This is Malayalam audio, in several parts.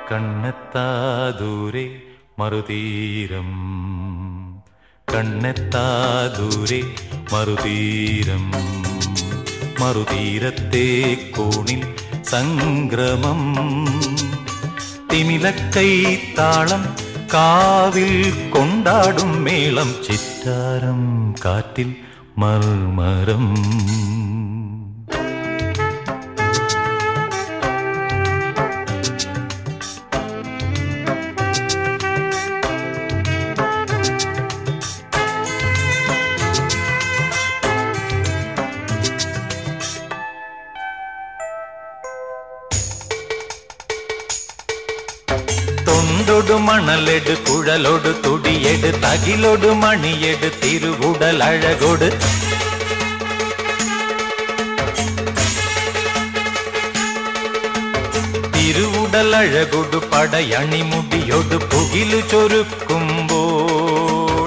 കണ്ണെത്താ ദൂരെ മറുതീരം കണ്ണെത്താ ദൂരെ മറുതീരം മറുതീരത്തെ കോണിൽ സംഗ്രമം തിമിലക്കൈ താളം കാവിൽ കൊണ്ടാടും മേളം ചിറ്റാരം കാറ്റിൽ മർമരം തൊണ്ടൊടു മണലെട് കുഴലൊട് തുടിയെട് തകിലൊട് മണിയെട് തിരുവുടൽ അഴകൊട് തിരുവുടൽ അഴകൊട് പടയണിമുടിയൊട് പുകിലു ചൊരുക്കുമ്പോൾ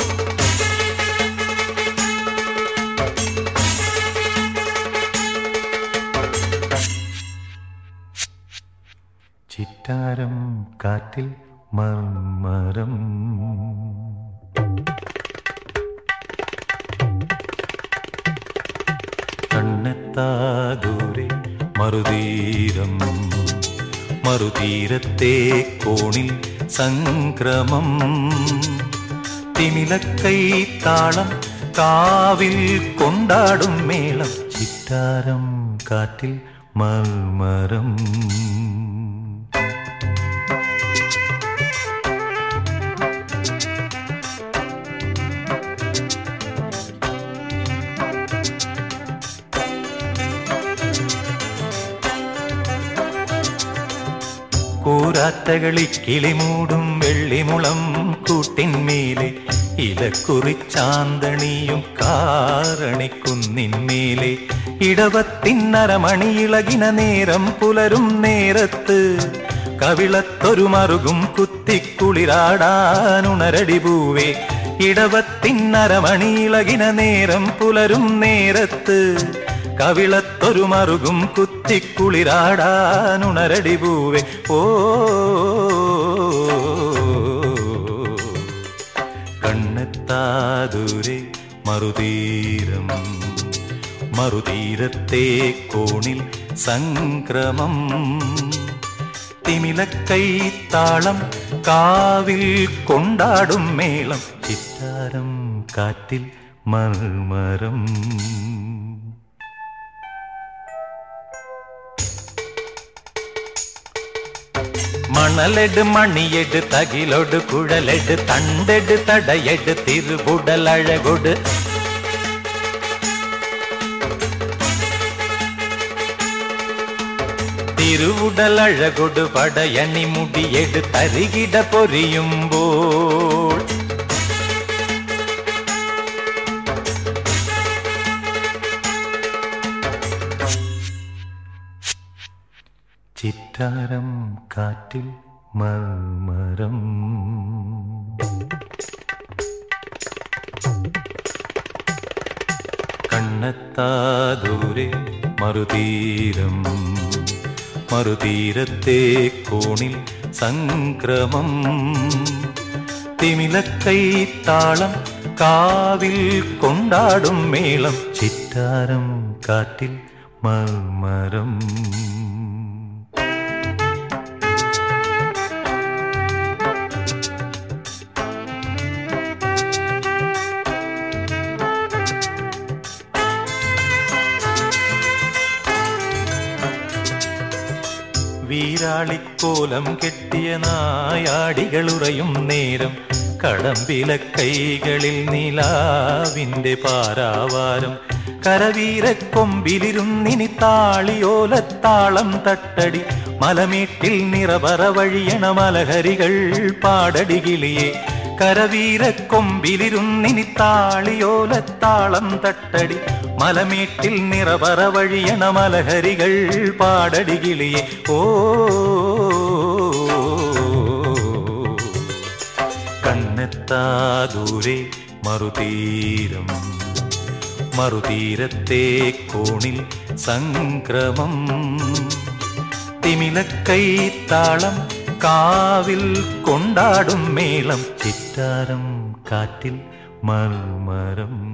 ചിറ്റാരം കാറ്റിൽ മർമരം കണ്ണെത്താ ദൂരെ മറുതീരം മറുതീരത്തെ കോണിൽ സംക്രമം തിമിലക്കൈ താളം കാവിൽ കൊണ്ടാടും മേളം ചിറ്റാരം കാറ്റിൽ മർമരം കൂരാത്തകളി കിളിമൂടും വെള്ളിമുളം കൂട്ടിന്മേലെ ഇലക്കുറിച്ചാന്തണിയും കാരണിക്കുന്നിന്മേലെ ഇടവത്തിന്നരമണിയിളകിന നേരം പുലരും നേരത്ത് കവിളത്തൊരു മറുകും കുത്തിക്കുളിരാടാനുണരടി പൂവേ ഇടവത്തിന്നരമണിയിളകിന നേരം പുലരും നേരത്ത് കവിളത്തൊരു മറുകും കുത്തിക്കുളിരാടാനുണരടി പൂവേ ഓ കണ്ണെത്താദൂരെ മറുതീരം മറുതീരത്തെ കോണിൽ സംക്രമം തിമിലക്കൈ താളം കാവിൽ കൊണ്ടാടും മേളം ചിറ്റാരം കാറ്റിൽ മർമരം മണലെട് മണിയെട് തകിലൊട് കുഴലെട് തണ്ടെട് തടയെട് തിരുവുടൽ അഴകൊട് തിരുവുടൽ അഴകൊട് പടയണി മുടിയെട് തരികിട പൊരിയുമ്പോൾ ചിറ്റാരം കാറ്റിൽ മർമരം കണ്ണെത്താ ദൂരെ മറുതീരം മറുതീരത്തെ കോണിൽ സംക്രമം തിമിലക്കൈ താളം കാവിൽ കൊണ്ടാടും മേളം ചിറ്റാരം കാറ്റിൽ മർമരം വീരാളിക്കോലം കെട്ടിയ നായാടികളുറയും നേരം കടമ്പില കൈകളിൽ നിലാവിന്റെ പാരാവാരം കരവീരക്കൊമ്പിലിരുന്നിനി താളിയോലത്താളം തട്ടടി മലമേട്ടിൽ നിറവറ വഴിയണ മലഹരികൾ പാടടി കിളിയെ കരവീരക്കൊമ്പിലിരുന്നിനി താളിയോലത്താളം തട്ടടി മലമേട്ടിൽ നിറവറ വഴിയണ മലഹരികൾ പാടടി കിളിയെ ഓ കണ്ണെത്താ ദൂരെ മറുതീരം മറുതീരത്തെ കോണിൽ സംക്രമം തിമിലക്കൈ താളം കാവിൽ കൊണ്ടാടും മേളം ചിറ്റാരം കാറ്റിൽ മർമരം